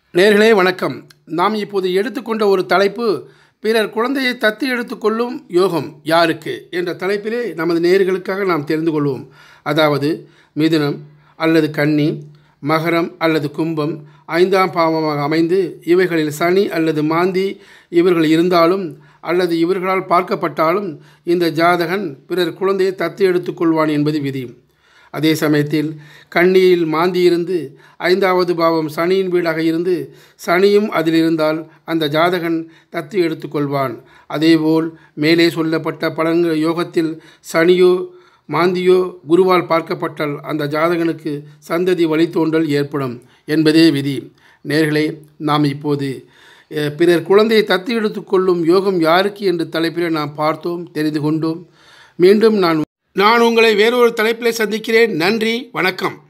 நேர்களே வணக்கம் நாம் இப்போது எடுத்துக்கொண்ட ஒரு தலைப்பு பிறர் குழந்தையை தத்து எடுத்துக்கொள்ளும் யோகம் யாருக்கு என்ற தலைப்பிலே நமது நேர்களுக்காக நாம் தெரிந்து கொள்வோம் அதாவது மிதுனம் அல்லது கன்னி மகரம் அல்லது கும்பம் ஐந்தாம் பாவமாக அமைந்து இவைகளில் சனி அல்லது மாந்தி இவர்கள் இருந்தாலும் அல்லது இவர்களால் பார்க்கப்பட்டாலும் இந்த ஜாதகன் பிறர் குழந்தையை தத்து எடுத்துக்கொள்வான் என்பது விதி அதே சமயத்தில் கன்னியில் மாந்தி இருந்து ஐந்தாவது பாவம் சனியின் வீடாக இருந்து சனியும் அதில் இருந்தால் அந்த ஜாதகன் தத்து எடுத்துக்கொள்வான் அதேபோல் மேலே சொல்லப்பட்ட பலன்கள் யோகத்தில் சனியோ மாந்தியோ குருவால் பார்க்கப்பட்டால் அந்த ஜாதகனுக்கு சந்ததி வழித்தோன்றல் ஏற்படும் என்பதே விதி நேர்களே நாம் இப்போது அஹ், பிறர் குழந்தையை தத்து எடுத்துக்கொள்ளும் யோகம் யாருக்கு என்று தலைப்பில் நாம் பார்த்தோம் தெரிந்து கொண்டோம் மீண்டும் நான் நான் உங்களை வேறொரு தலைப்பில் சந்திக்கிறேன் நன்றி வணக்கம்